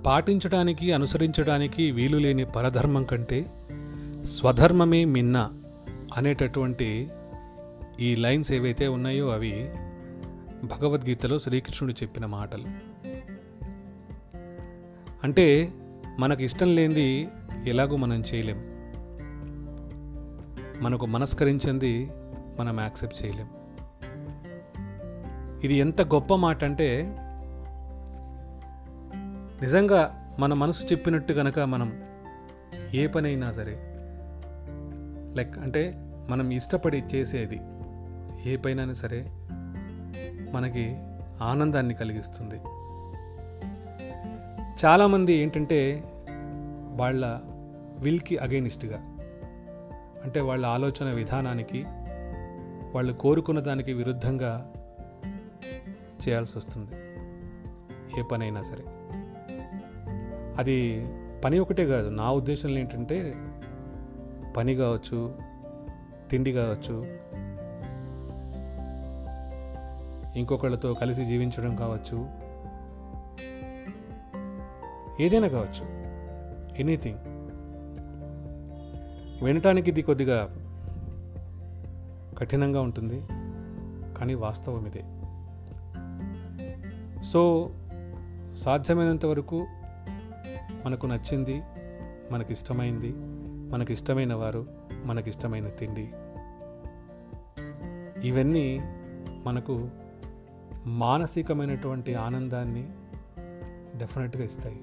పాటించడానికి అనుసరించడానికి వీలు లేని పరధర్మం కంటే స్వధర్మమే మిన్న అనేటటువంటి ఈ లైన్స్ ఏవైతే ఉన్నాయో అవి భగవద్గీతలో శ్రీకృష్ణుడు చెప్పిన మాటలు అంటే మనకు ఇష్టం లేనిది ఎలాగో మనం చేయలేం మనకు మనస్కరించింది మనం యాక్సెప్ట్ చేయలేం ఇది ఎంత గొప్ప మాట అంటే నిజంగా మన మనసు చెప్పినట్టు గనక మనం ఏ పనైనా సరే లైక్ అంటే మనం ఇష్టపడి చేసేది ఏ పైన సరే మనకి ఆనందాన్ని కలిగిస్తుంది చాలామంది ఏంటంటే వాళ్ళ విల్కి అగైనిస్ట్గా అంటే వాళ్ళ ఆలోచన విధానానికి వాళ్ళు కోరుకున్న దానికి విరుద్ధంగా చేయాల్సి వస్తుంది ఏ పనైనా సరే అది పని ఒకటే కాదు నా ఉద్దేశంలో ఏంటంటే పని కావచ్చు తిండి కావచ్చు ఇంకొకళ్ళతో కలిసి జీవించడం కావచ్చు ఏదైనా కావచ్చు ఎనీథింగ్ వినటానికి ఇది కొద్దిగా కఠినంగా ఉంటుంది కానీ వాస్తవం ఇదే సో సాధ్యమైనంత వరకు మనకు నచ్చింది మనకి ఇష్టమైంది మనకి ఇష్టమైన వారు మనకి ఇష్టమైన తిండి ఇవన్నీ మనకు మానసికమైనటువంటి ఆనందాన్ని డెఫినెట్గా ఇస్తాయి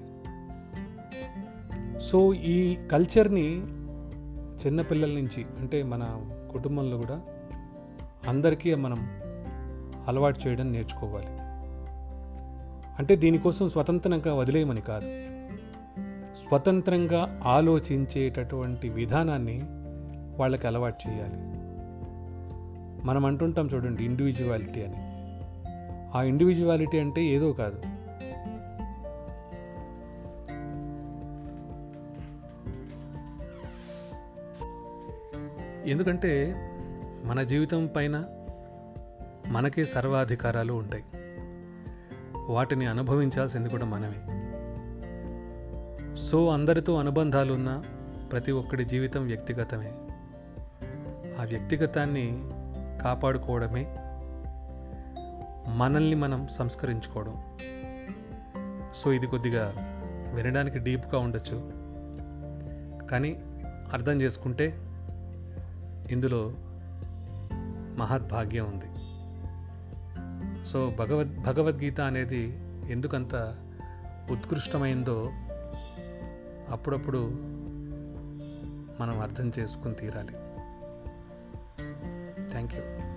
సో ఈ కల్చర్ని చిన్నపిల్లల నుంచి అంటే మన కుటుంబంలో కూడా అందరికీ మనం అలవాటు చేయడం నేర్చుకోవాలి అంటే దీనికోసం స్వతంత్రంగా వదిలేయమని కాదు స్వతంత్రంగా ఆలోచించేటటువంటి విధానాన్ని వాళ్ళకి అలవాటు చేయాలి మనం అంటుంటాం చూడండి ఇండివిజువాలిటీ అని ఆ ఇండివిజువాలిటీ అంటే ఏదో కాదు ఎందుకంటే మన జీవితం పైన మనకే సర్వాధికారాలు ఉంటాయి వాటిని అనుభవించాల్సింది కూడా మనమే సో అందరితో అనుబంధాలు ఉన్న ప్రతి ఒక్కడి జీవితం వ్యక్తిగతమే ఆ వ్యక్తిగతాన్ని కాపాడుకోవడమే మనల్ని మనం సంస్కరించుకోవడం సో ఇది కొద్దిగా వినడానికి డీప్గా ఉండొచ్చు కానీ అర్థం చేసుకుంటే ఇందులో మహద్భాగ్యం ఉంది సో భగవద్ భగవద్గీత అనేది ఎందుకంత ఉత్కృష్టమైందో అప్పుడప్పుడు మనం అర్థం చేసుకుని తీరాలి థ్యాంక్ యూ